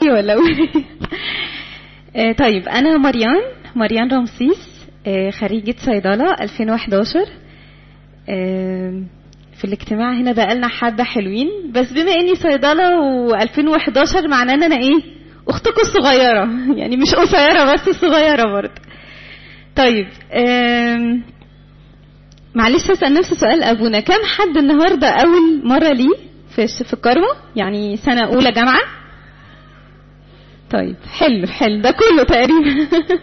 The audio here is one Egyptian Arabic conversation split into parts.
رأيي ولا أقول إيه؟ آه، طيب أنا مريان مريان رمسيس آه، خريجة صيدلة 2011 آه، في الاجتماع هنا بقالنا حبة حلوين بس بما إني صيدلة و2011 معناه إن أنا إيه أختكم الصغيرة يعني مش قصيرة بس صغيرة برضه طيب آم، معلش اسال نفس سؤال ابونا كم حد النهارده اول مره ليه في في الكروه يعني سنه اولى جامعه طيب حلو حلو ده كله تقريبا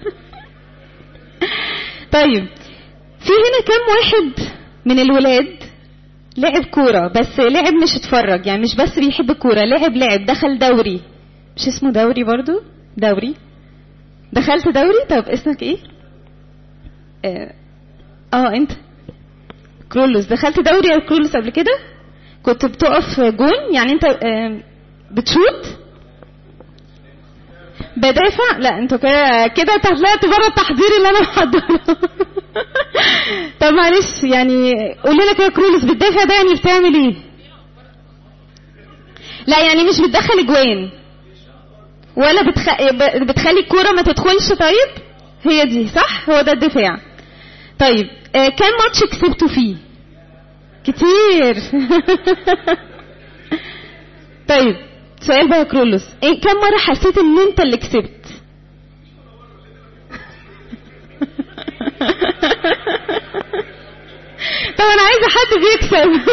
طيب في هنا كم واحد من الولاد لعب كوره بس لعب مش اتفرج يعني مش بس بيحب الكوره لعب لعب دخل دوري مش اسمه دوري برضو دوري دخلت دوري طب اسمك ايه اه, آه انت كرولوس دخلت دوري او كرولوس قبل كده كنت بتقف جون يعني انت آه، بتشوت بدافع لا انتوا كده كده طلعت بره التحضير اللي انا محضره طب معلش يعني قول لنا كده كرولوس بتدافع ده يعني بتعمل ايه لا يعني مش بتدخل اجوان ولا بتخ... ب- بتخلي الكوره ما تدخلش طيب هي دي صح هو ده الدفاع طيب آه كم ماتش كسبتوا فيه كتير طيب سؤال بقى يا كرولوس إيه كم مرة حسيت ان انت اللي كسبت طب انا عايزة حد بيكسب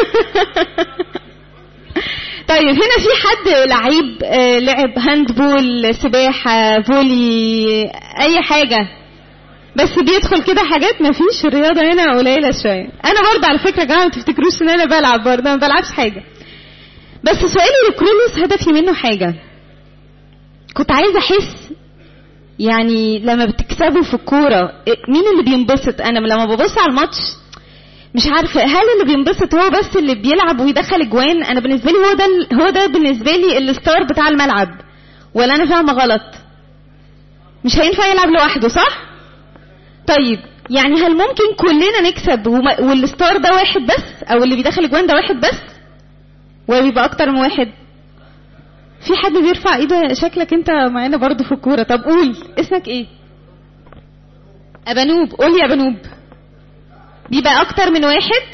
طيب هنا في حد لعيب آه، لعب هاندبول سباحة فولي اي حاجة بس بيدخل كده حاجات ما فيش الرياضة هنا قليلة شوية انا برضه على فكرة يا جماعة ما تفتكروش ان انا بلعب برضه أنا ما بلعبش حاجة بس سؤالي لكرولوس هدفي منه حاجة كنت عايزة احس يعني لما بتكسبوا في الكورة إيه- مين اللي بينبسط انا لما ببص على الماتش مش عارفة هل اللي بينبسط هو بس اللي بيلعب ويدخل اجوان انا بالنسبة لي هو ده ال- هو ده بالنسبة لي الستار بتاع الملعب ولا انا فاهمة غلط مش هينفع يلعب لوحده صح طيب يعني هل ممكن كلنا نكسب وما- والستار ده واحد بس او اللي بيدخل اجوان ده واحد بس ولا بيبقى اكتر من واحد في حد بيرفع ايده شكلك انت معانا برضو في الكورة طب قول اسمك ايه ابانوب قول يا ابانوب بيبقى اكتر من واحد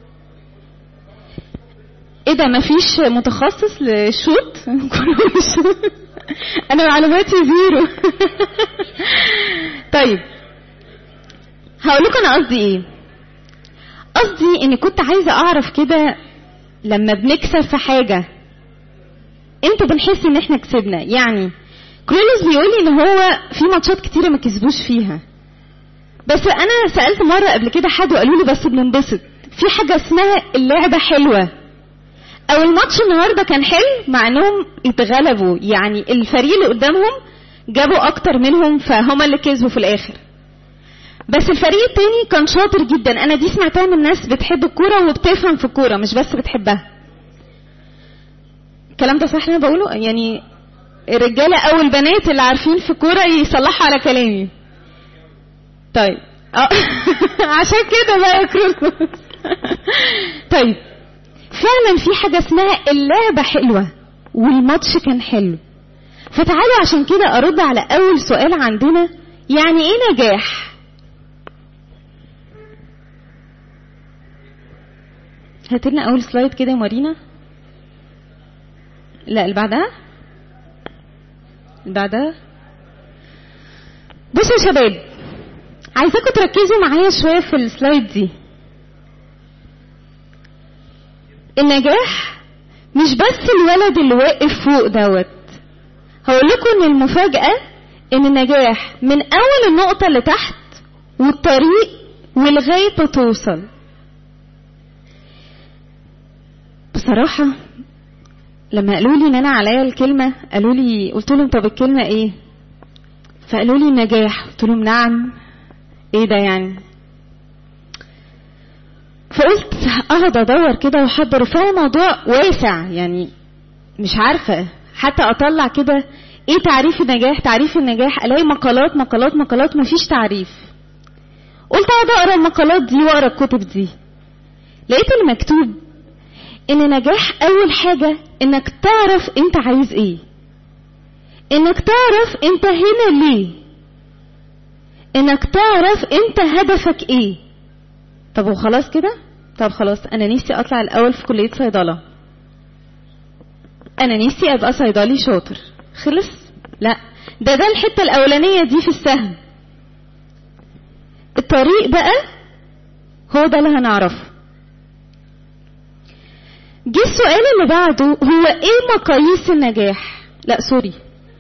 ايه ده مفيش متخصص للشوط كله بالشوط. انا معلوماتي زيرو طيب هقول لكم انا قصدي ايه قصدي اني كنت عايزه اعرف كده لما بنكسب في حاجه امتى بنحس ان احنا كسبنا يعني كرولوس بيقول لي ان هو في ماتشات كتيره ما كسبوش فيها بس انا سالت مره قبل كده حد وقالوا لي بس بننبسط في حاجه اسمها اللعبه حلوه او الماتش النهارده كان حلو مع انهم اتغلبوا يعني الفريق اللي قدامهم جابوا اكتر منهم فهم اللي كسبوا في الاخر بس الفريق التاني كان شاطر جدا انا دي سمعتها من ناس بتحب الكوره وبتفهم في الكوره مش بس بتحبها الكلام ده صح اللي انا بقوله يعني الرجاله او البنات اللي عارفين في الكوره يصلحوا على كلامي طيب اه عشان كده بقى يا كرولوس طيب فعلا في حاجه اسمها اللعبه حلوه والماتش كان حلو فتعالوا عشان كده ارد على اول سؤال عندنا يعني ايه نجاح هات لنا اول سلايد كده يا مارينا لا اللي بعدها اللي بعدها بصوا يا شباب عايزاكم تركزوا معايا شويه في السلايد دي النجاح مش بس الولد اللي واقف فوق دوت هقول لكم ان المفاجاه ان النجاح من اول النقطه اللي تحت والطريق ولغايه ما توصل بصراحه لما قالوا لي ان انا عليا الكلمه قالوا لي قلت لهم طب الكلمه ايه فقالوا لي النجاح قلت لهم نعم ايه ده يعني فقلت اقعد ادور كده واحضر وفعلا الموضوع واسع يعني مش عارفه حتى اطلع كده ايه تعريف النجاح تعريف النجاح الاقي مقالات مقالات مقالات مفيش تعريف قلت اقعد اقرا المقالات دي واقرا الكتب دي لقيت اللي مكتوب ان نجاح اول حاجه انك تعرف انت عايز ايه انك تعرف انت هنا ليه انك تعرف انت هدفك ايه طب وخلاص كده طب خلاص انا نفسي اطلع الاول في كليه صيدله انا نفسي ابقى صيدلي شاطر خلص لا ده ده الحته الاولانيه دي في السهم الطريق بقى هو ده اللي هنعرفه جه السؤال اللي بعده هو ايه مقاييس النجاح لا سوري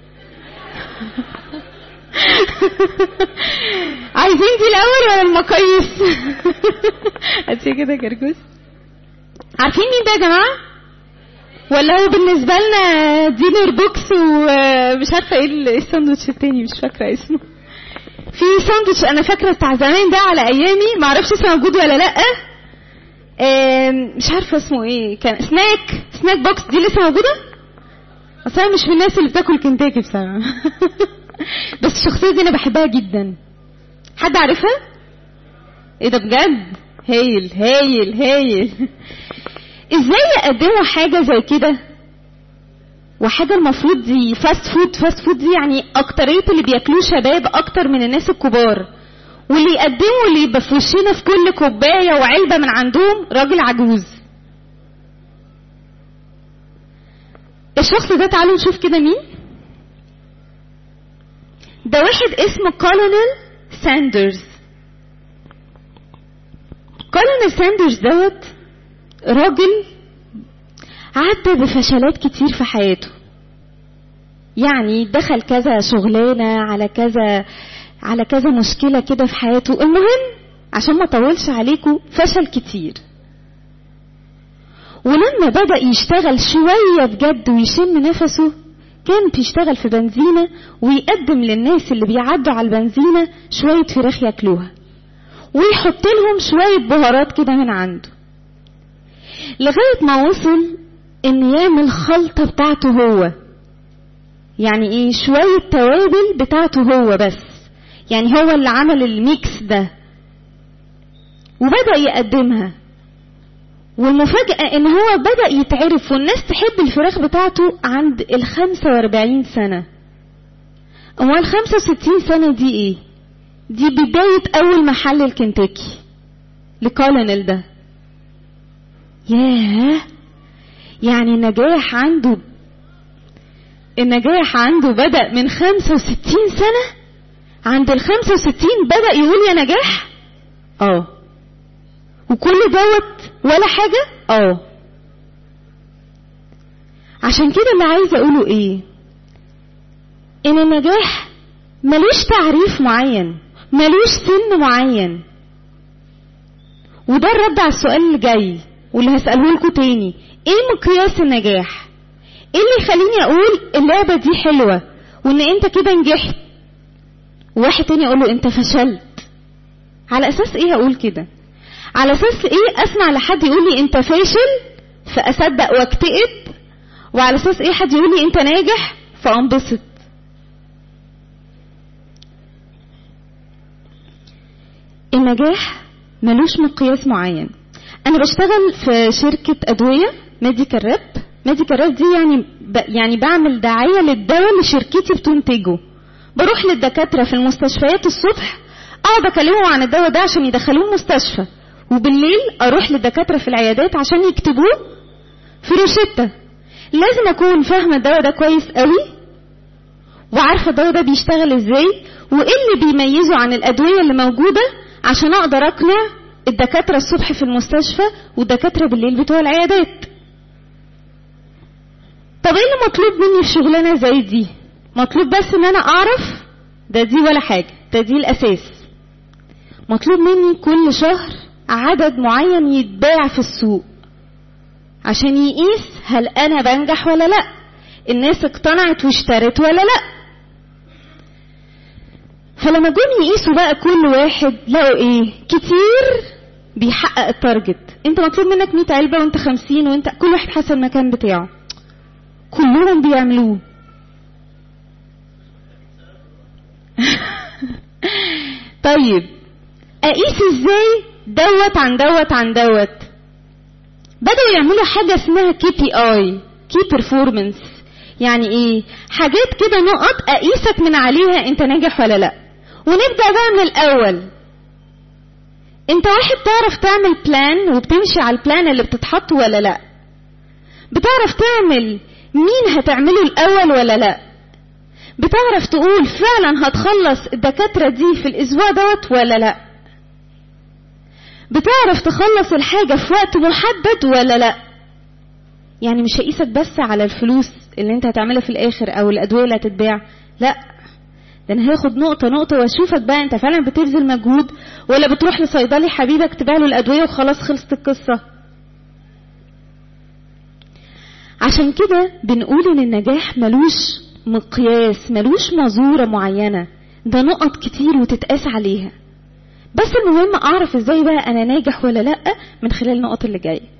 عايزين دي الاول ولا المقاييس هاتي كده كركوس عارفين مين ده يا جماعه ولا هو بالنسبه لنا دينر بوكس ومش عارفه ايه الساندوتش التاني مش فاكره اسمه في ساندوتش انا فاكره بتاع زمان ده على ايامي ما اعرفش اسمه موجود ولا لا مش عارفه اسمه ايه كان سناك سناك بوكس دي لسه موجوده اصل انا مش من الناس اللي بتاكل كنتاكي بصراحه بس الشخصيه دي انا بحبها جدا حد عارفها ايه ده بجد هايل هايل هايل ازاي يقدموا حاجه زي كده وحاجه المفروض دي فاست فود فاست فود دي يعني اكتريه اللي بياكلوه شباب اكتر من الناس الكبار واللي يقدموا اللي يبقى في وشنا في كل كوبايه وعلبه من عندهم راجل عجوز الشخص ده تعالوا نشوف كده مين ده واحد اسمه كولونيل ساندرز كولونيل ساندرز دوت راجل عدى بفشلات كتير في حياته يعني دخل كذا شغلانة على كذا على كذا مشكلة كده في حياته المهم عشان ما اطولش عليكم فشل كتير ولما بدأ يشتغل شوية بجد ويشم نفسه كان بيشتغل في بنزينة ويقدم للناس اللي بيعدوا على البنزينة شوية فراخ ياكلوها ويحط لهم شوية بهارات كده من عنده لغاية ما وصل ان يعمل خلطة بتاعته هو يعني ايه شوية توابل بتاعته هو بس يعني هو اللي عمل الميكس ده وبدأ يقدمها والمفاجأة ان هو بدأ يتعرف والناس تحب الفراخ بتاعته عند ال 45 سنة امال 65 سنة دي ايه دي بداية اول محل الكنتاكي لكولونيل ده ياه يعني النجاح عنده النجاح عنده بدأ من 65 سنة عند ال 65 بدأ يقول يا نجاح اه وكل دوت ولا حاجة اه عشان كده اللي عايزة اقوله ايه ان النجاح ملوش تعريف معين ملوش سن معين وده الرد على السؤال اللي جاي واللي هسأله لكم تاني ايه مقياس النجاح ايه اللي يخليني اقول اللعبة دي حلوة وان انت كده نجحت وواحد تاني يقول له انت فشلت على اساس ايه هقول كده على اساس ايه اسمع لحد يقول لي انت فاشل فاصدق واكتئب وعلى اساس ايه حد يقول لي انت ناجح فانبسط النجاح ملوش مقياس معين انا بشتغل في شركة ادوية ميديكال راب ميديكال راب دي يعني ب... يعني بعمل دعاية للدواء اللي شركتي بتنتجه بروح للدكاترة في المستشفيات الصبح اقعد اكلمهم عن الدواء ده عشان يدخلوه المستشفى وبالليل اروح للدكاترة في العيادات عشان يكتبوه في روشتة لازم اكون فاهمة الدواء ده كويس قوي وعارفة الدواء ده بيشتغل ازاي وايه اللي بيميزه عن الادوية اللي موجودة عشان اقدر اقنع الدكاترة الصبح في المستشفى والدكاترة بالليل بتوع العيادات طب ايه اللي مطلوب مني في شغلانة زي دي مطلوب بس ان انا اعرف ده دي ولا حاجة ده دي الاساس مطلوب مني كل شهر عدد معين يتباع في السوق عشان يقيس هل انا بنجح ولا لا الناس اقتنعت واشترت ولا لا فلما جم يقيسوا بقى كل واحد لقوا ايه كتير بيحقق التارجت انت مطلوب منك 100 علبة وانت 50 وانت كل واحد حسب المكان بتاعه كلهم بيعملوه طيب اقيس ازاي دوت عن دوت عن دوت بدأوا يعملوا حاجة اسمها كي بي اي كي performance يعني ايه حاجات كده نقط اقيسك من عليها انت ناجح ولا لا ونبدا بقى من الاول انت واحد تعرف تعمل بلان وبتمشي على البلان اللي بتتحط ولا لا بتعرف تعمل مين هتعمله الاول ولا لا بتعرف تقول فعلا هتخلص الدكاترة دي في الاسبوع دوت ولا لا بتعرف تخلص الحاجة في وقت محدد ولا لا يعني مش هقيسك بس على الفلوس اللي انت هتعملها في الاخر او الادوية اللي هتتباع لا ده انا هاخد نقطة نقطة واشوفك بقى انت فعلا بتبذل مجهود ولا بتروح لصيدلي حبيبك تبيع له الادوية وخلاص خلصت القصة عشان كده بنقول ان النجاح ملوش مقياس ملوش مزورة معينة ده نقط كتير وتتقاس عليها بس المهم اعرف ازاي بقى انا ناجح ولا لا من خلال النقط اللي جايه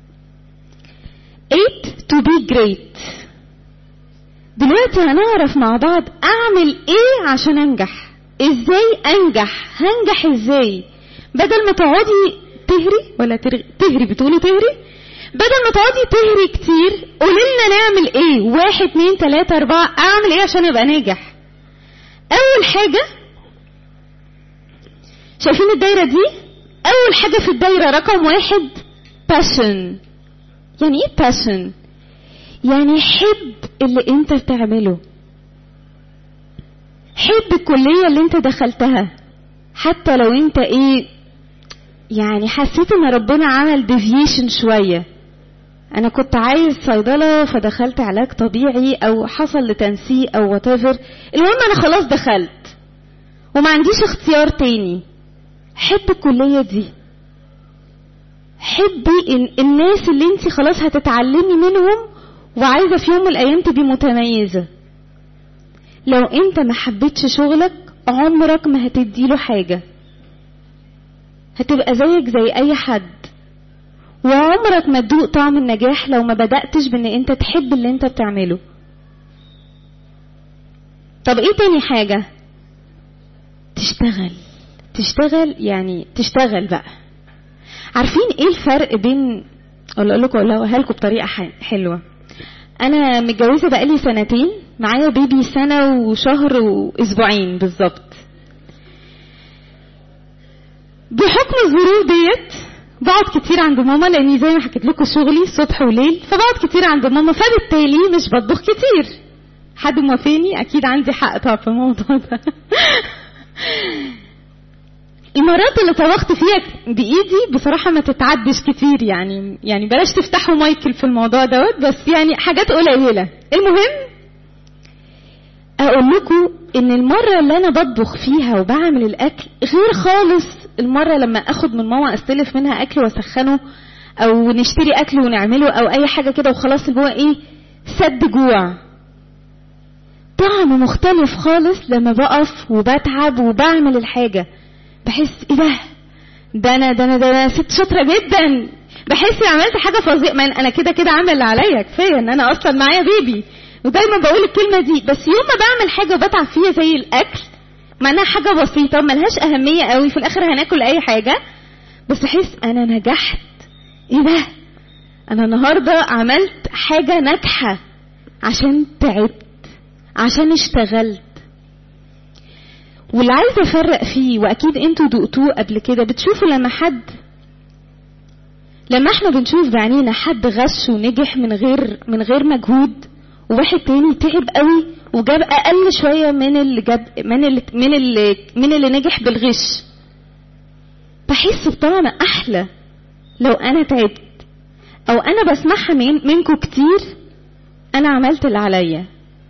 8 to be great دلوقتي هنعرف مع بعض اعمل ايه عشان انجح ازاي انجح هنجح ازاي بدل ما تقعدي تهري ولا ترغي تهري بتقولي تهري بدل ما تقعدي تهري كتير قولي لنا نعمل ايه واحد اتنين تلاتة اربعة اعمل ايه عشان ابقى ناجح اول حاجة شايفين الدايرة دي اول حاجة في الدايرة رقم واحد passion يعني ايه passion يعني حب اللي انت بتعمله حب الكلية اللي انت دخلتها حتى لو انت ايه يعني حسيت ان ربنا عمل ديفيشن شوية انا كنت عايز صيدلة فدخلت علاج طبيعي او حصل لتنسيق او whatever المهم انا خلاص دخلت وما عنديش اختيار تاني حب الكلية دي حبي إن الناس اللي انت خلاص هتتعلمي منهم وعايزة في يوم من الايام تبقي متميزة لو انت ما حبيتش شغلك عمرك ما هتديله حاجة هتبقى زيك زي اي حد وعمرك ما تدوق طعم النجاح لو ما بدأتش بان انت تحب اللي انت بتعمله طب ايه تاني حاجة تشتغل تشتغل يعني تشتغل بقى عارفين ايه الفرق بين اقول لكم اقولها لكم بطريقه حلوه انا متجوزه بقالي سنتين معايا بيبي سنه وشهر واسبوعين بالظبط بحكم الظروف ديت بقعد كتير عند ماما لاني زي ما حكيت لكم شغلي صبح وليل فبقعد كتير عند ماما فبالتالي مش بطبخ كتير حد موافقني اكيد عندي حق طبعا في الموضوع ده المرات اللي طبخت فيها بايدي بصراحه ما تتعدش كتير يعني يعني بلاش تفتحوا مايكل في الموضوع دوت بس يعني حاجات قليله المهم اقول لكم ان المره اللي انا بطبخ فيها وبعمل الاكل غير خالص المره لما اخد من ماما استلف منها اكل واسخنه او نشتري اكل ونعمله او اي حاجه كده وخلاص اللي هو ايه سد جوع طعم مختلف خالص لما بقف وبتعب وبعمل الحاجه بحس ايه ده ده انا ده انا ده انا ست شاطره جدا بحس ان عملت حاجه فظيعه ما انا كده كده عامل اللي عليا كفايه ان انا اصلا معايا بيبي ودايما بقول الكلمه دي بس يوم ما بعمل حاجه وبتعب فيها زي الاكل مع انها حاجه بسيطه ملهاش اهميه قوي في الاخر هناكل اي حاجه بس احس انا نجحت ايه ده انا النهارده عملت حاجه ناجحه عشان تعبت عشان اشتغلت واللي عايزه افرق فيه واكيد انتوا دقتوه قبل كده بتشوفوا لما حد لما احنا بنشوف بعينينا حد غش ونجح من غير من غير مجهود وواحد تاني تعب قوي وجاب اقل شويه من اللي جاب من اللي من اللي من اللي نجح بالغش بحس بطعم احلى لو انا تعبت او انا بسمعها من منكم كتير انا عملت اللي عليا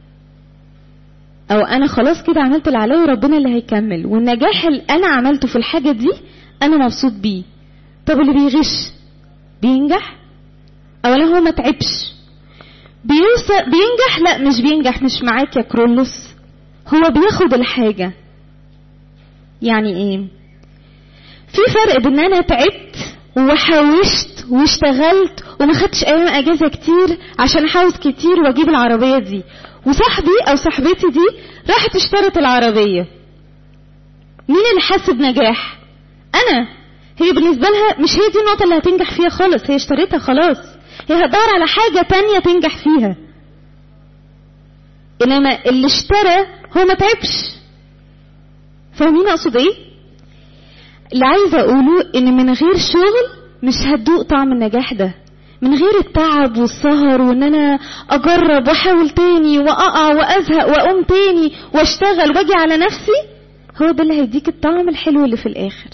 او انا خلاص كده عملت اللي عليا وربنا اللي هيكمل والنجاح اللي انا عملته في الحاجه دي انا مبسوط بيه طب اللي بيغش بينجح اولا هو ما تعبش بيوصل بينجح لا مش بينجح مش معاك يا كرولوس هو بياخد الحاجه يعني ايه في فرق بين انا تعبت وحوشت واشتغلت وما خدتش ايام اجازه كتير عشان احوش كتير واجيب العربيه دي وصاحبي او صاحبتي دي راحت اشترت العربيه مين اللي حس بنجاح انا هي بالنسبه لها مش هي دي النقطه اللي هتنجح فيها خالص هي اشتريتها خلاص هي هتدور على حاجه تانية تنجح فيها انما اللي اشترى هو ما تعبش فاهمين اقصد ايه اللي عايزه اقوله ان من غير شغل مش هتدوق طعم النجاح ده من غير التعب والسهر وان انا اجرب واحاول تاني واقع وازهق واقوم تاني واشتغل واجي على نفسي هو ده اللي هيديك الطعم الحلو اللي في الاخر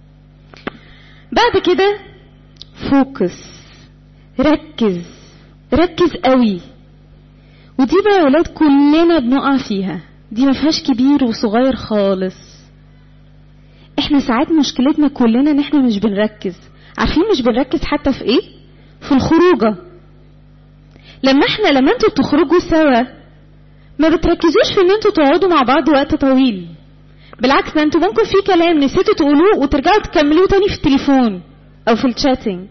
بعد كده فوكس ركز ركز قوي ودي بقى يا ولاد كلنا بنقع فيها دي ما فيهاش كبير وصغير خالص احنا ساعات مشكلتنا كلنا ان احنا مش بنركز عارفين مش بنركز حتى في ايه في الخروجه لما احنا لما انتوا بتخرجوا سوا ما بتركزوش في ان انتوا تقعدوا مع بعض وقت طويل بالعكس ده انتوا ممكن في كلام نسيتوا تقولوه وترجعوا تكملوه تاني في التليفون او في الشاتنج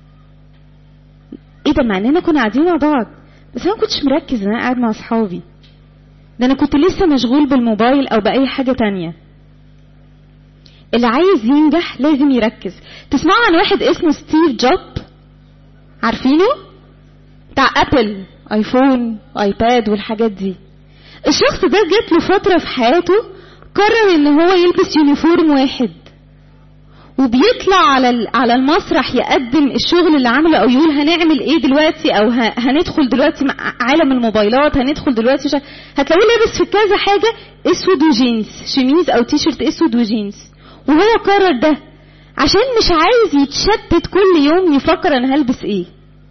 ايه ده مع اننا كنا قاعدين مع بعض بس انا ما كنتش مركز ان انا قاعد مع اصحابي ده انا كنت لسه مشغول بالموبايل او باي حاجه تانية اللي عايز ينجح لازم يركز تسمعوا عن واحد اسمه ستيف جوب عارفينه بتاع ابل ايفون ايباد والحاجات دي الشخص ده جات له فتره في حياته قرر ان هو يلبس يونيفورم واحد وبيطلع على على المسرح يقدم الشغل اللي عمله او يقول هنعمل ايه دلوقتي او هندخل دلوقتي مع عالم الموبايلات هندخل دلوقتي شا... هتلاقوه لابس في كذا حاجه اسود وجينز شميز او تيشرت اسود وجينز وهو قرر ده عشان مش عايز يتشتت كل يوم يفكر انا هلبس ايه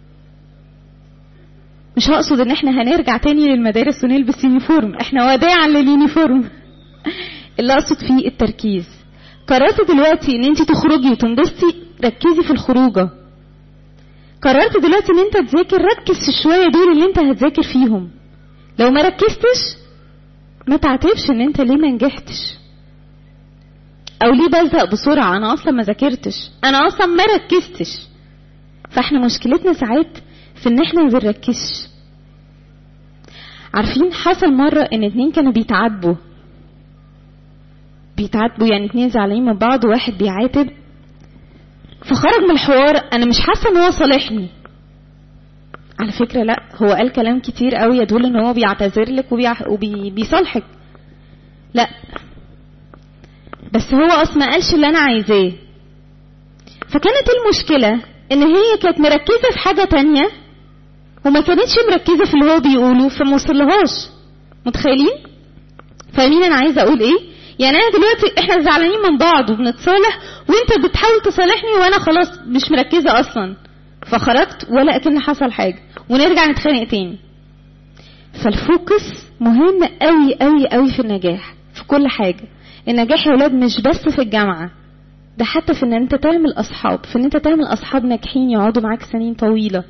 مش هقصد ان احنا هنرجع تاني للمدارس ونلبس يونيفورم احنا وداعا لليونيفورم اللي اقصد فيه التركيز قررت دلوقتي ان انت تخرجي وتنبسطي ركزي في الخروجه قررت دلوقتي ان انت تذاكر ركز في الشويه دول اللي انت هتذاكر فيهم لو ما ركزتش ما تعتبش ان انت ليه ما نجحتش او ليه بزهق بسرعه انا اصلا ما ذاكرتش انا اصلا ما ركزتش فاحنا مشكلتنا ساعات في ان احنا ما بنركزش عارفين حصل مره ان اتنين كانوا بيتعاتبوا بيتعاتبوا يعني اتنين زعلانين من بعض وواحد بيعاتب فخرج من الحوار انا مش حاسه ان هو صالحني على فكره لا هو قال كلام كتير قوي يدل ان هو بيعتذر لك وبيصالحك لا بس هو اصلا ما قالش اللي انا عايزاه فكانت المشكله ان هي كانت مركزه في حاجه تانية وما كانتش مركزه في اللي هو بيقوله فموصلهاش متخيلين فاهمين انا عايزه اقول ايه يعني انا دلوقتي احنا زعلانين من بعض وبنتصالح وانت بتحاول تصالحني وانا خلاص مش مركزه اصلا فخرجت ولا اكن حصل حاجه ونرجع نتخانق تاني فالفوكس مهم قوي قوي قوي في النجاح في كل حاجه النجاح يا ولاد مش بس في الجامعه ده حتى في ان انت تعمل اصحاب في ان انت تعمل اصحاب ناجحين يقعدوا معاك سنين طويله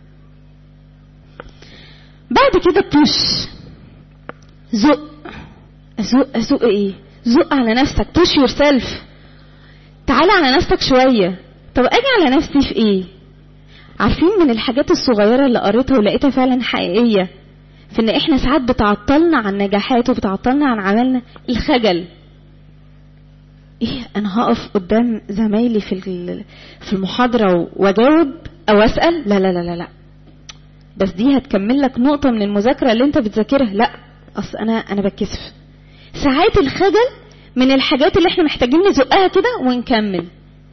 بعد كده بوش زق ازق ازق ايه زق على نفسك push yourself تعالى على نفسك شوية طب اجي على نفسي في ايه عارفين من الحاجات الصغيرة اللي قريتها ولقيتها فعلا حقيقية في ان احنا ساعات بتعطلنا عن نجاحات وبتعطلنا عن عملنا الخجل ايه انا هقف قدام زمايلي في في المحاضرة واجاوب او اسأل لا لا لا لا لا بس دي هتكمل لك نقطة من المذاكرة اللي انت بتذاكرها لا اصل انا انا بتكسف ساعات الخجل من الحاجات اللي احنا محتاجين نزقها كده ونكمل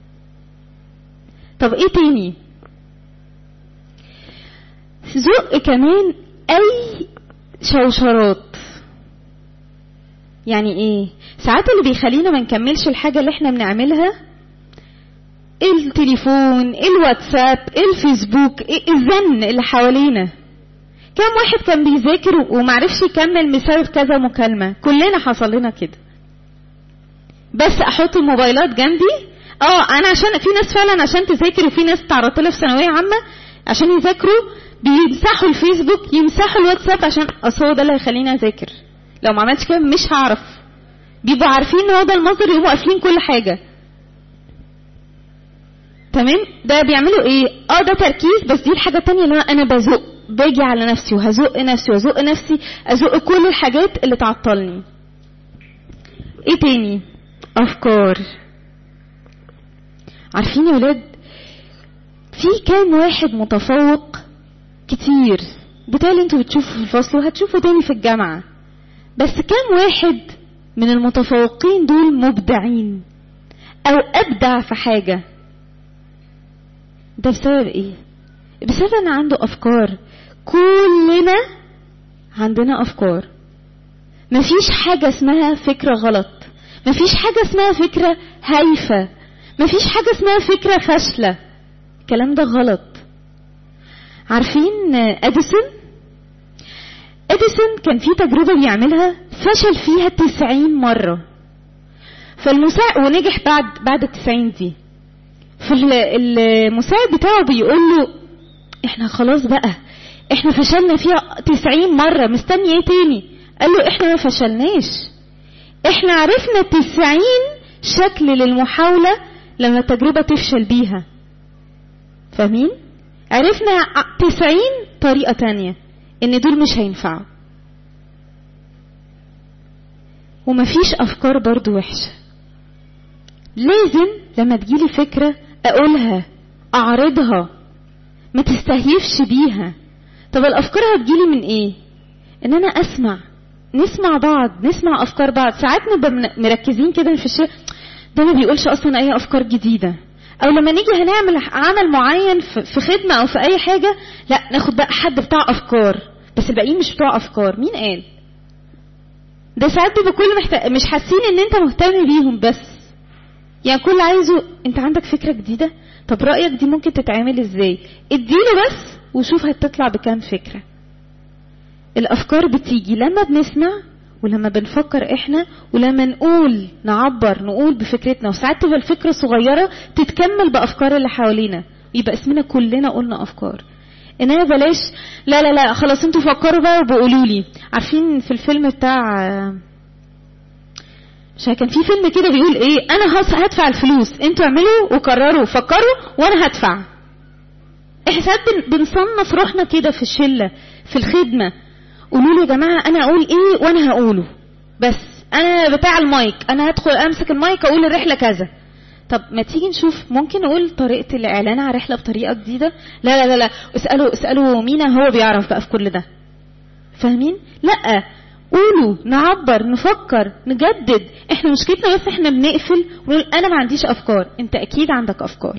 طب ايه تاني زق كمان اي شوشرات يعني ايه ساعات اللي بيخلينا ما نكملش الحاجة اللي احنا بنعملها التليفون الواتساب الفيسبوك الزن اللي حوالينا كم واحد كان بيذاكر ومعرفش يكمل بسبب كذا مكالمة كلنا حصل لنا كده بس احط الموبايلات جنبي اه انا عشان في ناس فعلا عشان تذاكر وفي ناس تعرضت لها في ثانويه عامه عشان يذاكروا بيمسحوا الفيسبوك يمسحوا الواتساب عشان اصل هو ده اللي هيخليني اذاكر لو ما عملتش كده مش هعرف بيبقوا عارفين ان هو ده المصدر يقوموا قافلين كل حاجه تمام ده بيعملوا ايه اه ده تركيز بس دي الحاجه التانية اللي انا بزق باجي على نفسي وهزق نفسي وازق نفسي ازق كل الحاجات اللي تعطلني ايه تاني افكار عارفين يا ولاد في كام واحد متفوق كتير بالتالي انتوا بتشوفوا في الفصل وهتشوفوا تاني في الجامعة بس كم واحد من المتفوقين دول مبدعين او ابدع في حاجة ده بسبب ايه بسبب ان عنده افكار كلنا عندنا افكار مفيش حاجة اسمها فكرة غلط مفيش حاجة اسمها فكرة هايفة مفيش حاجة اسمها فكرة فاشلة الكلام ده غلط عارفين اديسون اديسون كان في تجربة بيعملها فشل فيها تسعين مرة فالمساعد ونجح بعد بعد التسعين دي فالمساعد بتاعه بيقول له احنا خلاص بقى احنا فشلنا فيها تسعين مرة مستني ايه تاني قال له احنا ما فشلناش احنا عرفنا تسعين شكل للمحاولة لما التجربة تفشل بيها فاهمين عرفنا تسعين طريقة تانية ان دول مش هينفعوا ومفيش افكار برضو وحشة لازم لما تجيلي فكرة اقولها اعرضها ما تستهيفش بيها طب الافكار هتجيلي من ايه ان انا اسمع نسمع بعض نسمع افكار بعض ساعات نبقى مركزين كده في الشيء ده ما بيقولش اصلا اي افكار جديده او لما نيجي هنعمل عمل معين في خدمه او في اي حاجه لا ناخد بقى حد بتاع افكار بس الباقيين مش بتوع افكار مين قال ده ساعات بيبقى كل محتاج مش حاسين ان انت مهتم بيهم بس يعني كل عايزه انت عندك فكره جديده طب رايك دي ممكن تتعمل ازاي اديله بس وشوف هتطلع بكام فكره الافكار بتيجي لما بنسمع ولما بنفكر احنا ولما نقول نعبر نقول بفكرتنا وساعات تبقى الفكره صغيره تتكمل بافكار اللي حوالينا يبقى اسمنا كلنا قلنا افكار انما بلاش لا لا لا خلاص انتوا فكروا بقى وبقولوا لي عارفين في الفيلم بتاع مش كان في فيلم كده بيقول ايه انا هدفع الفلوس انتوا اعملوا وقرروا فكروا وانا هدفع احنا ساعات بنصنف روحنا كده في الشله في الخدمه قولوا لي يا جماعه انا اقول ايه وانا هقوله بس انا بتاع المايك انا هدخل امسك المايك اقول الرحله كذا طب ما تيجي نشوف ممكن نقول طريقه الاعلان على رحله بطريقه جديده لا لا لا لا اسالوا اسالوا مين هو بيعرف بقى في كل ده فاهمين لا قولوا نعبر نفكر نجدد احنا مشكلتنا بس احنا بنقفل ونقول انا ما عنديش افكار انت اكيد عندك افكار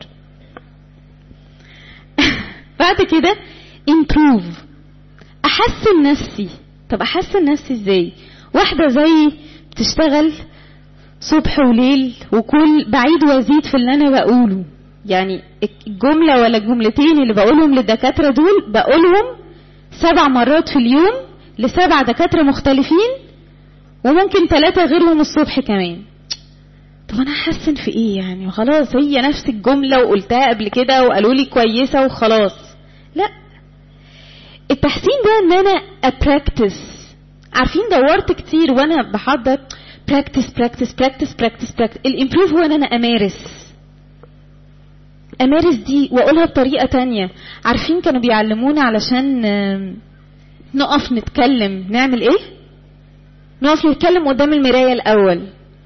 بعد كده improve احسن نفسي طب احسن نفسي ازاي واحده زي بتشتغل صبح وليل وكل بعيد وازيد في اللي انا بقوله يعني الجمله ولا الجملتين اللي بقولهم للدكاتره دول بقولهم سبع مرات في اليوم لسبع دكاتره مختلفين وممكن ثلاثه غيرهم الصبح كمان طب انا احسن في ايه يعني خلاص هي نفس الجمله وقلتها قبل كده وقالوا لي كويسه وخلاص لا التحسين ده ان انا ابراكتس عارفين دورت كتير وانا بحضر براكتس براكتس براكتس براكتس براكتس الامبروف هو ان انا امارس امارس دي واقولها بطريقه تانية عارفين كانوا بيعلمونا علشان نقف نتكلم نعمل ايه نقف نتكلم قدام المرايه الاول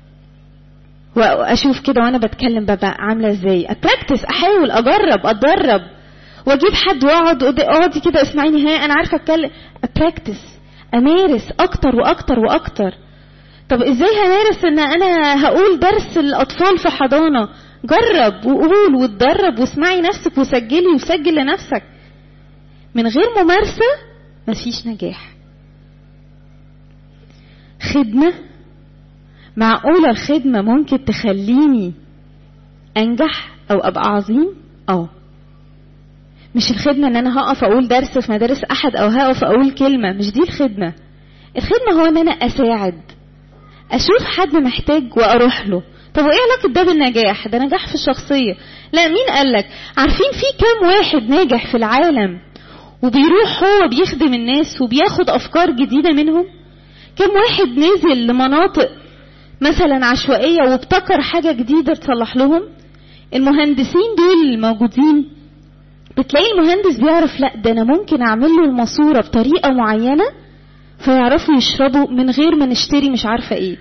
واشوف كده وانا بتكلم ببقى عامله ازاي ابراكتس احاول اجرب اتدرب واجيب حد واقعد اقعدي كده اسمعيني ها انا عارفه اتكلم ابراكتس امارس اكتر واكتر واكتر طب ازاي همارس ان انا هقول درس الاطفال في حضانه جرب وقول واتدرب واسمعي نفسك وسجلي وسجل لنفسك من غير ممارسه مفيش نجاح خدمه معقوله الخدمه ممكن تخليني انجح او ابقى عظيم اه مش الخدمة ان انا هقف اقول درس في مدارس احد او هقف اقول كلمة مش دي الخدمة الخدمة هو ان انا اساعد اشوف حد محتاج واروح له طب وايه علاقة ده بالنجاح ده نجاح في الشخصية لا مين قالك عارفين في كام واحد ناجح في العالم وبيروح هو بيخدم الناس وبياخد افكار جديدة منهم كام واحد نزل لمناطق مثلا عشوائية وابتكر حاجة جديدة تصلح لهم المهندسين دول الموجودين بتلاقي المهندس بيعرف لا ده انا ممكن اعمل له الماسوره بطريقه معينه فيعرفوا يشربوا من غير ما نشتري مش عارفه ايه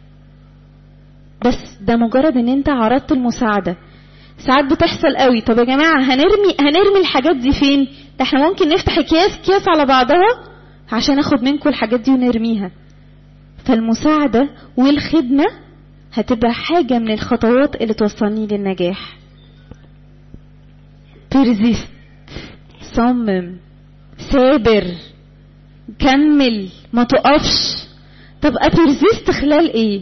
بس ده مجرد ان انت عرضت المساعده ساعات بتحصل قوي طب يا جماعه هنرمي هنرمي الحاجات دي فين ده احنا ممكن نفتح اكياس اكياس على بعضها عشان اخد منكم الحاجات دي ونرميها فالمساعدة والخدمة هتبقى حاجة من الخطوات اللي توصلني للنجاح persist صمم ثابر كمل ما تقفش طب ابرزست خلال ايه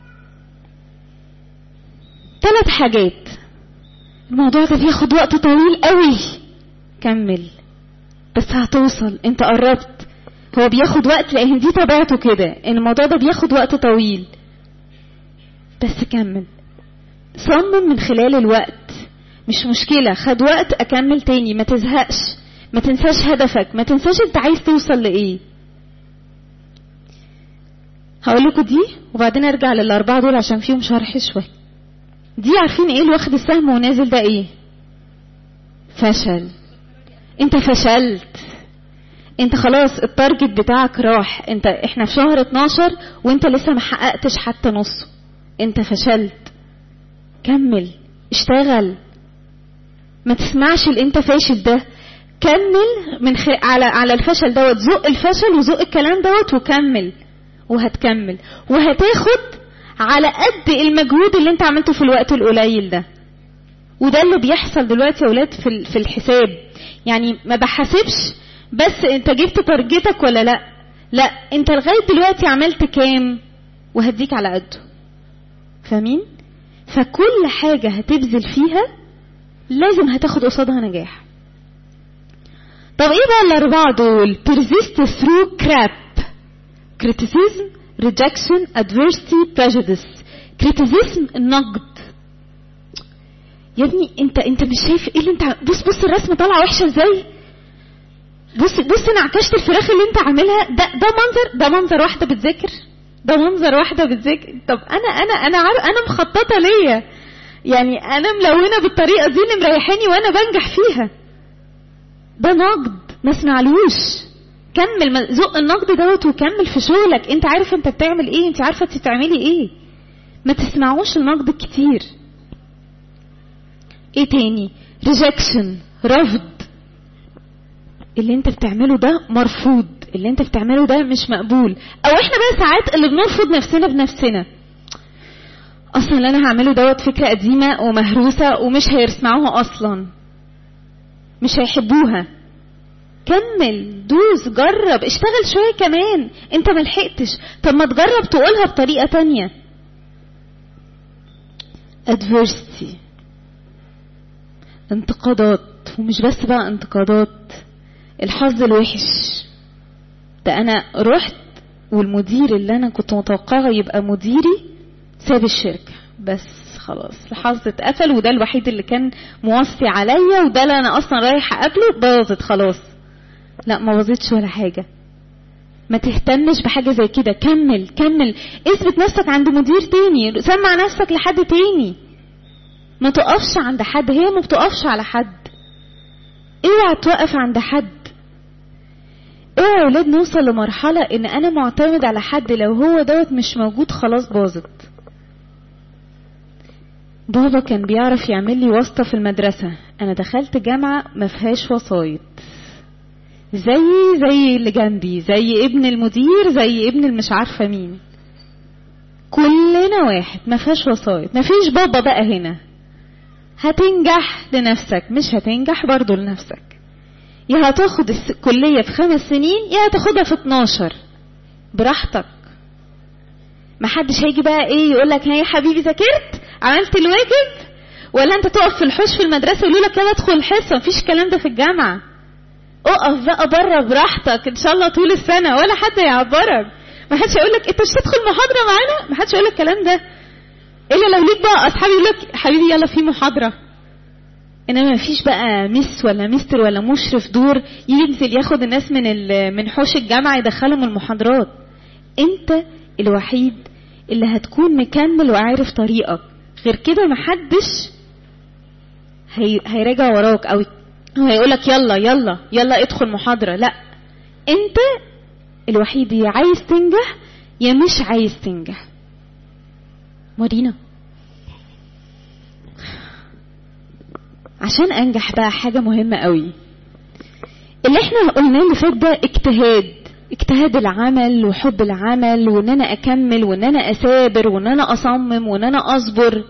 ثلاث حاجات الموضوع ده بياخد وقت طويل قوي كمل بس هتوصل انت قربت هو بياخد وقت لان دي طبيعته كده ان الموضوع ده بياخد وقت طويل بس كمل صمم من خلال الوقت مش مشكلة خد وقت اكمل تاني ما تزهقش ما تنساش هدفك ما تنساش انت عايز توصل لايه هقول لكم دي وبعدين ارجع للاربعه دول عشان فيهم شرح شويه دي عارفين ايه اللي واخد السهم ونازل ده ايه فشل انت فشلت انت خلاص التارجت بتاعك راح انت احنا في شهر 12 وانت لسه ما حققتش حتى نصه انت فشلت كمل اشتغل ما تسمعش اللي انت فاشل ده كمل من خ... على على الفشل دوت زق الفشل وزق الكلام دوت وكمل وهتكمل وهتاخد على قد المجهود اللي انت عملته في الوقت القليل ده وده اللي بيحصل دلوقتي يا ولاد في في الحساب يعني ما بحاسبش بس انت جبت تارجتك ولا لا لا انت لغايه دلوقتي عملت كام وهديك على قده فاهمين فكل حاجه هتبذل فيها لازم هتاخد قصادها نجاح طب ايه بقى الاربعه دول persist through crap criticism rejection adversity prejudice criticism النقد يا ابني انت انت مش شايف ايه اللي انت بص بص الرسمه طالعه وحشه ازاي بص بص نعكشت الفراخ اللي انت عاملها ده ده منظر ده منظر واحده بتذاكر ده منظر واحده بتذاكر طب انا انا انا عارف انا مخططه ليا يعني انا ملونه بالطريقه دي اللي مريحاني وانا بنجح فيها ده نقد ما اسمعلوش كمل زق النقد دوت وكمل في شغلك انت عارف انت بتعمل ايه انت عارفه انت بتعملي ايه ما تسمعوش النقد كتير ايه تاني ريجكشن رفض اللي انت بتعمله ده مرفوض اللي انت بتعمله ده مش مقبول او احنا بقى ساعات اللي بنرفض نفسنا بنفسنا اصلا اللي انا هعمله دوت فكره قديمه ومهروسه ومش هيسمعوها اصلا مش هيحبوها كمل دوس جرب اشتغل شويه كمان انت ملحقتش طب ما تجرب تقولها بطريقه تانية adversity انتقادات ومش بس بقى انتقادات الحظ الوحش ده انا رحت والمدير اللي انا كنت متوقعه يبقى مديري ساب الشركه بس خلاص الحظ اتقفل وده الوحيد اللي كان موصي عليا وده اللي انا اصلا رايحه اقابله باظت خلاص لا ما باظتش ولا حاجه ما تهتمش بحاجه زي كده كمل كمل اثبت نفسك عند مدير تاني سمع نفسك لحد تاني ما تقفش عند حد هي ما بتقفش على حد اوعى توقف عند حد اوعى يا ولاد نوصل لمرحلة ان انا معتمد على حد لو هو دوت مش موجود خلاص باظت بابا كان بيعرف يعمل لي واسطة في المدرسة انا دخلت جامعة ما فيهاش وسايط زي زي اللي جنبي زي ابن المدير زي ابن المش عارفة مين كلنا واحد ما فيهاش وسايط ما فيش بابا بقى هنا هتنجح لنفسك مش هتنجح برضو لنفسك يا هتاخد الكلية في خمس سنين يا هتاخدها في 12 براحتك محدش هيجي بقى ايه يقول لك يا حبيبي ذاكرت عملت الواجب ولا انت تقف في الحوش في المدرسة يقولوا لك يلا ادخل الحصة مفيش الكلام ده في الجامعة اقف بقى بره براحتك ان شاء الله طول السنة ولا حد هيعبرك محدش هيقول لك انت مش هتدخل محاضرة معانا محدش هيقول لك الكلام ده الا لو ليك بقى اصحابي يقول لك حبيبي يلا في محاضره انما مفيش بقى مس ولا مستر ولا مشرف دور ينزل ياخد الناس من من حوش الجامعه يدخلهم المحاضرات انت الوحيد اللي هتكون مكمل وعارف طريقك غير كده محدش هي... هيراجع وراك او هيقول لك يلا يلا يلا ادخل محاضره لا انت الوحيد يا عايز تنجح يا مش عايز تنجح مارينا عشان انجح بقى حاجة مهمة قوي اللي احنا قلناه اللي فات ده اجتهاد اجتهاد العمل وحب العمل وان انا اكمل وان انا اثابر وان انا اصمم وان انا اصبر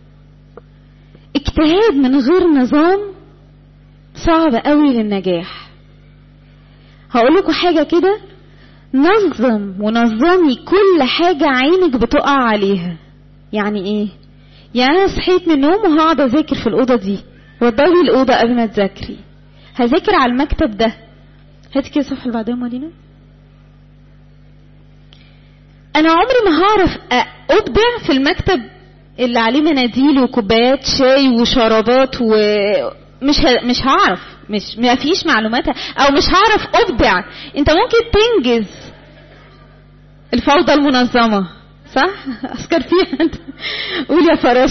اجتهاد من غير نظام صعب قوي للنجاح هقول لكم حاجه كده نظم ونظمي كل حاجه عينك بتقع عليها يعني ايه يعني انا صحيت من النوم وهقعد اذاكر في الاوضه دي وضبي الاوضه قبل ما تذاكري هذاكر على المكتب ده هاتي كده الصفحه اللي بعدها مدينه انا عمري ما هعرف ابدع في المكتب اللي عليه مناديل وكوبايات شاي وشرابات ومش ه... مش هعرف مش ما فيش معلومات او مش هعرف ابدع انت ممكن تنجز الفوضى المنظمه صح اسكر فيها انت قول يا فراش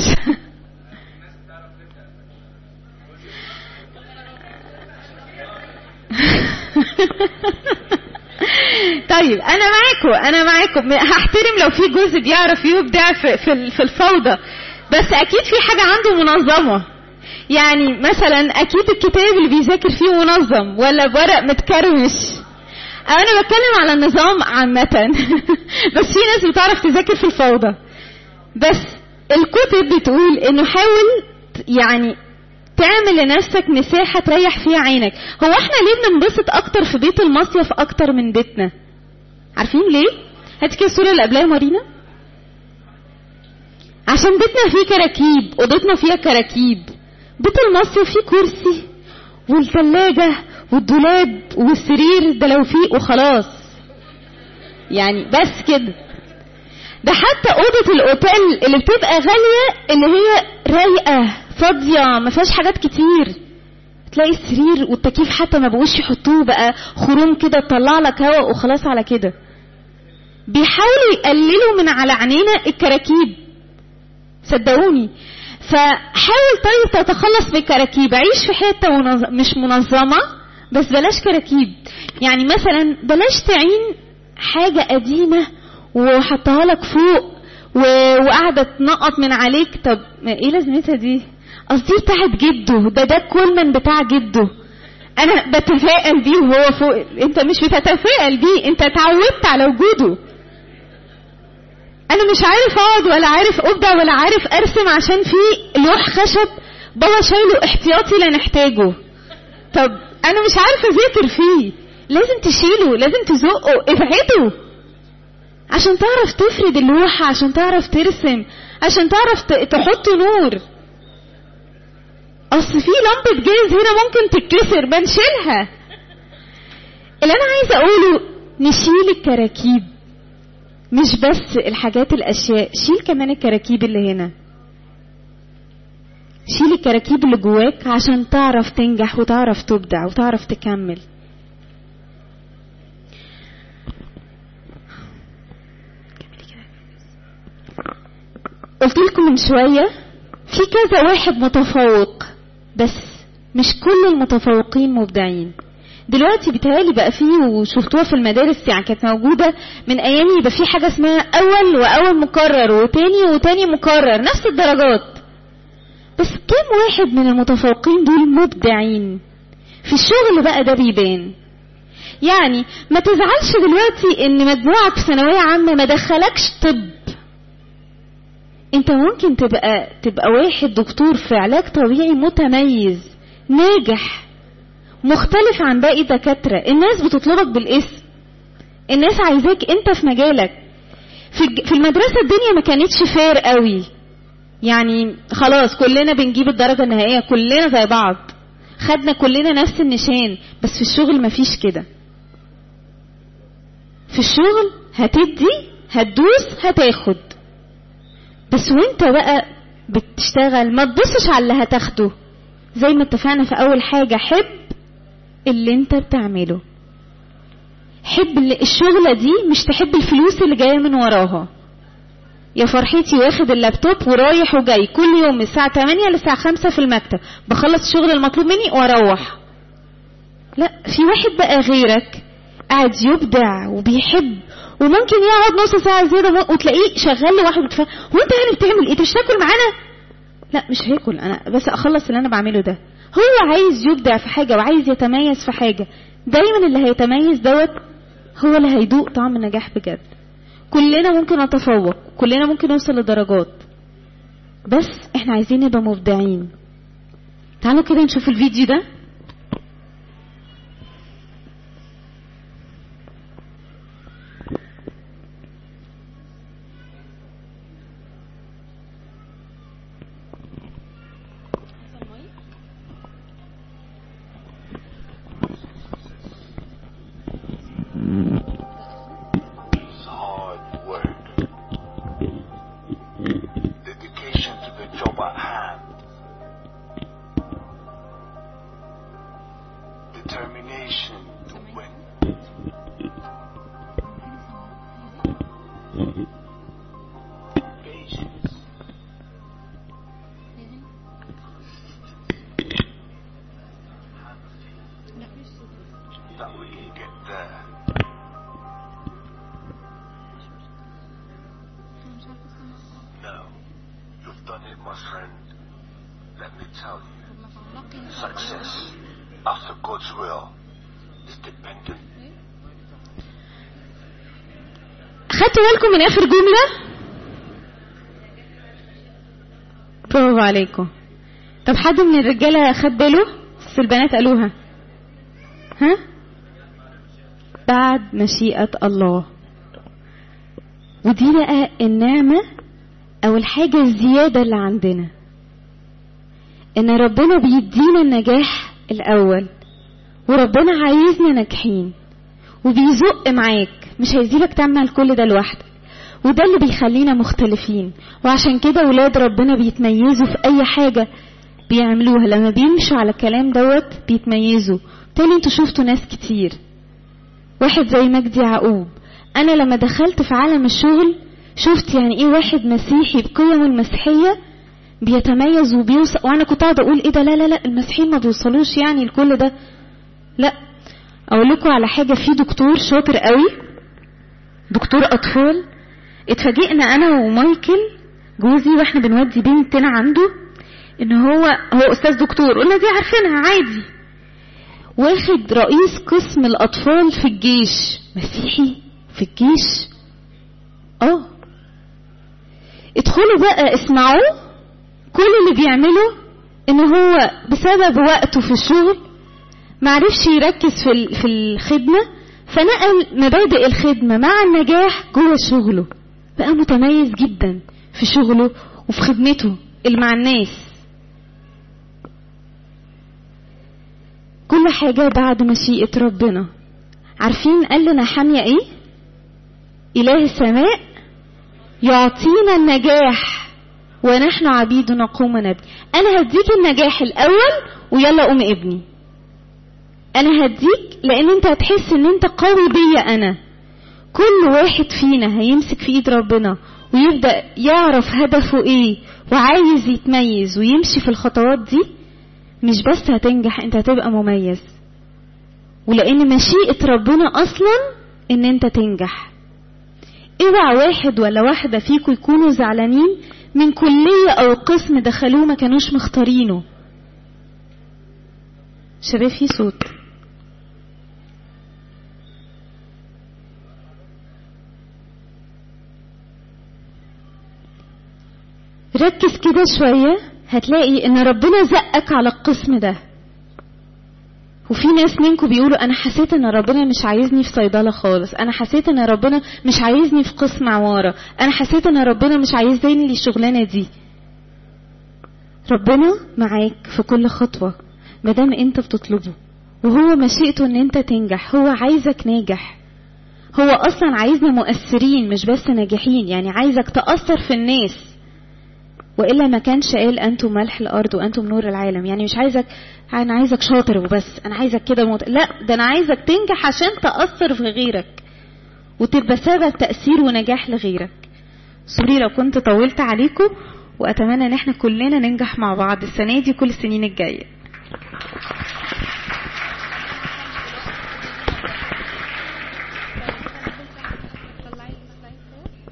طيب انا معاكم انا معاكم هحترم لو في جزء بيعرف يبدع في في في الفوضى بس اكيد في حاجه عنده منظمه يعني مثلا اكيد الكتاب اللي بيذاكر فيه منظم ولا بورق متكرمش انا بتكلم على النظام عامه بس في ناس بتعرف تذاكر في الفوضى بس الكتب بتقول انه حاول يعني تعمل لنفسك مساحة تريح فيها عينك هو احنا ليه بننبسط اكتر في بيت المصيف اكتر من بيتنا عارفين ليه هاتي كده الصورة اللي قبلها مارينا عشان بيتنا فيه كراكيب اوضتنا فيها كراكيب بيت المصيف فيه كرسي والثلاجة والدولاب والسرير ده لو فيه وخلاص يعني بس كده ده حتى اوضة الاوتيل اللي بتبقى غالية اللي هي رايقة فاضية ما فيهاش حاجات كتير تلاقي السرير والتكييف حتى ما بقوش يحطوه بقى خروم كده تطلع لك هواء وخلاص على كده بيحاولوا يقللوا من على عينينا الكراكيب صدقوني فحاول طيب تتخلص من الكراكيب عيش في حته منظ... مش منظمه بس بلاش كراكيب يعني مثلا بلاش تعين حاجه قديمه وحطها لك فوق و... وقاعده تنقط من عليك طب ايه لازمتها دي قصدي بتاعت جده ده ده كولمان بتاع جده انا بتفائل بيه وهو فوق انت مش بتتفائل بيه انت اتعودت على وجوده انا مش عارف اقعد ولا عارف ابدع ولا عارف ارسم عشان في لوح خشب بابا شايله احتياطي لا نحتاجه طب انا مش عارفه اذاكر فيه لازم تشيله لازم تزقه ابعده عشان تعرف تفرد اللوحة عشان تعرف ترسم عشان تعرف تحط نور اصل في لمبة جاز هنا ممكن تتكسر بنشيلها اللي انا عايزة اقوله نشيل الكراكيب مش بس الحاجات الاشياء شيل كمان الكراكيب اللي هنا شيل الكراكيب اللي جواك عشان تعرف تنجح وتعرف تبدع وتعرف تكمل قلت لكم من شوية في كذا واحد متفوق بس مش كل المتفوقين مبدعين دلوقتي بيتهيألي بقى فيه وشفتوها في المدارس يعني كانت موجودة من أيام يبقى في حاجة اسمها أول وأول مكرر وتاني وتاني مكرر نفس الدرجات بس كم واحد من المتفوقين دول مبدعين في الشغل بقى ده بيبان يعني ما تزعلش دلوقتي ان مجموعك في ثانوية عامة ما دخلكش طب انت ممكن تبقى تبقى واحد دكتور في علاج طبيعي متميز ناجح مختلف عن باقي دكاترة الناس بتطلبك بالاسم الناس عايزاك انت في مجالك في في المدرسة الدنيا ما كانتش فير قوي يعني خلاص كلنا بنجيب الدرجة النهائية كلنا زي بعض خدنا كلنا نفس النشان بس في الشغل مفيش كده في الشغل هتدي هتدوس هتاخد بس وانت بقى بتشتغل ما تبصش على اللي هتاخده زي ما اتفقنا في اول حاجة حب اللي انت بتعمله حب الشغلة دي مش تحب الفلوس اللي جاية من وراها يا فرحتي واخد اللابتوب ورايح وجاي كل يوم من الساعة 8 للساعة 5 في المكتب بخلص الشغل المطلوب مني واروح لا في واحد بقى غيرك قاعد يبدع وبيحب وممكن يقعد نص ساعة زيادة وتلاقيه شغال لوحده بتفهم هو انت يعني بتعمل ايه انت مش تاكل معانا لا مش هاكل انا بس اخلص اللي انا بعمله ده هو عايز يبدع في حاجة وعايز يتميز في حاجة دايما اللي هيتميز دوت هو اللي هيدوق طعم النجاح بجد كلنا ممكن نتفوق كلنا ممكن نوصل لدرجات بس احنا عايزين نبقى مبدعين تعالوا كده نشوف الفيديو ده It's hard work. Dedication to the job at hand. Determination to win. Patience. That we can get there. No. You've done it, my friend. Let me tell you. Success, after God's will, is dependent. خدتوا بالكم من اخر جملة برافو عليكم طب حد من الرجالة خد باله بس البنات قالوها ها بعد مشيئة الله ودي بقى النعمة او الحاجة الزيادة اللي عندنا ان ربنا بيدينا النجاح الاول وربنا عايزنا ناجحين وبيزق معاك مش هيسيبك تعمل كل ده لوحدك وده اللي بيخلينا مختلفين وعشان كده ولاد ربنا بيتميزوا في اي حاجة بيعملوها لما بيمشوا على الكلام دوت بيتميزوا تاني انتوا شفتوا ناس كتير واحد زي مجدي يعقوب انا لما دخلت في عالم الشغل شفت يعني ايه واحد مسيحي بقيمه المسيحية بيتميز وبيوصل وانا كنت قاعده اقول ايه ده لا لا لا المسيحيين ما بيوصلوش يعني لكل ده لا اقول لكم على حاجه في دكتور شاطر قوي دكتور اطفال اتفاجئنا انا ومايكل جوزي واحنا بنودي بنتنا عنده ان هو هو استاذ دكتور قلنا دي عارفينها عادي واخد رئيس قسم الاطفال في الجيش مسيحي في الجيش اه ادخلوا بقى اسمعوه كل اللي بيعمله ان هو بسبب وقته في الشغل معرفش يركز في ال- في الخدمة فنقل مبادئ الخدمة مع النجاح جوه شغله بقى متميز جدا في شغله وفي خدمته اللي مع الناس كل حاجة بعد مشيئة ربنا عارفين قال لنا حامية ايه إله السماء يعطينا النجاح ونحن عبيد نقوم نبني انا هديك النجاح الاول ويلا قوم ابني انا هديك لان انت هتحس ان انت قوي بيا انا كل واحد فينا هيمسك في ايد ربنا ويبدأ يعرف هدفه ايه وعايز يتميز ويمشي في الخطوات دي مش بس هتنجح انت هتبقى مميز ولان مشيئة ربنا اصلا ان انت تنجح اوعى واحد ولا واحدة فيكم يكونوا زعلانين من كلية او قسم دخلوه ما كانوش مختارينه شباب في صوت ركز كده شوية هتلاقي ان ربنا زقك على القسم ده وفي ناس منكم بيقولوا انا حسيت ان ربنا مش عايزني في صيدله خالص انا حسيت ان ربنا مش عايزني في قسم عماره انا حسيت ان ربنا مش عايزني الشغلانه دي ربنا معاك في كل خطوه مادام انت بتطلبه وهو مشيئته ان انت تنجح هو عايزك ناجح هو اصلا عايزنا مؤثرين مش بس ناجحين يعني عايزك تاثر في الناس والا ما كانش قال انتم ملح الارض وانتم نور العالم يعني مش عايزك انا عايزك شاطر وبس انا عايزك كده مت... لا ده انا عايزك تنجح عشان تاثر في غيرك وتبقى سبب تاثير ونجاح لغيرك سوري لو كنت طولت عليكم واتمنى ان احنا كلنا ننجح مع بعض السنه دي كل السنين الجايه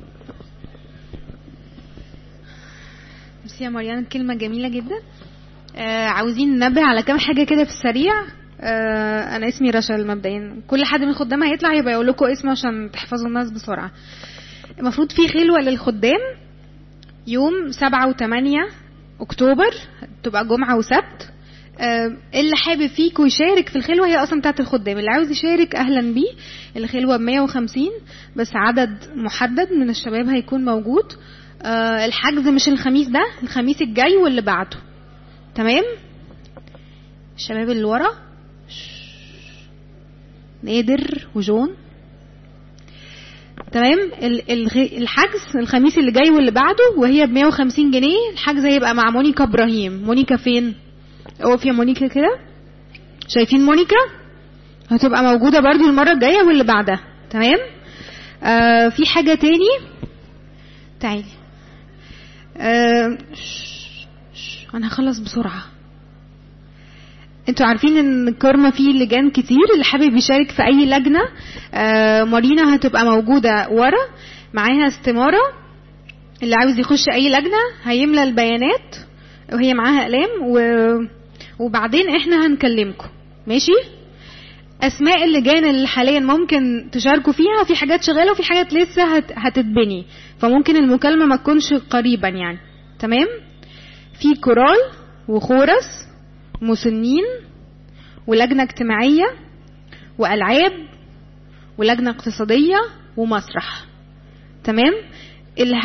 ميرسي يا مريان كلمة جميلة جدا آه عاوزين ننبه على كام حاجه كده في السريع آه انا اسمي رشا مبدئيا كل حد من الخدام هيطلع يبقى يقول لكم اسمه عشان تحفظوا الناس بسرعه المفروض في خلوه للخدام يوم سبعة وثمانية أكتوبر تبقى جمعة وسبت آه، اللي حابب فيكم يشارك في الخلوة هي أصلا بتاعت الخدام اللي عاوز يشارك أهلا بيه الخلوة ب 150 بس عدد محدد من الشباب هيكون موجود آه، الحجز مش الخميس ده الخميس الجاي واللي بعده تمام الشباب اللي ورا نادر وجون تمام ال- الغ- الحجز الخميس اللي جاي واللي بعده وهي ب 150 جنيه الحجز هيبقى مع مونيكا ابراهيم مونيكا فين اقف يا مونيكا كده شايفين مونيكا هتبقى موجوده برضو المره الجايه واللي بعدها تمام آه في حاجه تاني تعالي آه ش- ش- انا هخلص بسرعه انتوا عارفين ان الكارما فيه لجان كتير اللي حابب يشارك في اي لجنه آه مارينا هتبقى موجوده ورا معاها استماره اللي عاوز يخش اي لجنه هيملى البيانات وهي معاها اقلام و... وبعدين احنا هنكلمكم ماشي اسماء اللجان اللي حاليا ممكن تشاركوا فيها في حاجات شغاله وفي حاجات لسه هت... هتتبني فممكن المكالمه ما تكونش قريبا يعني تمام في كورال وخورس مسنين ولجنه اجتماعيه والعاب ولجنه اقتصاديه ومسرح تمام اللي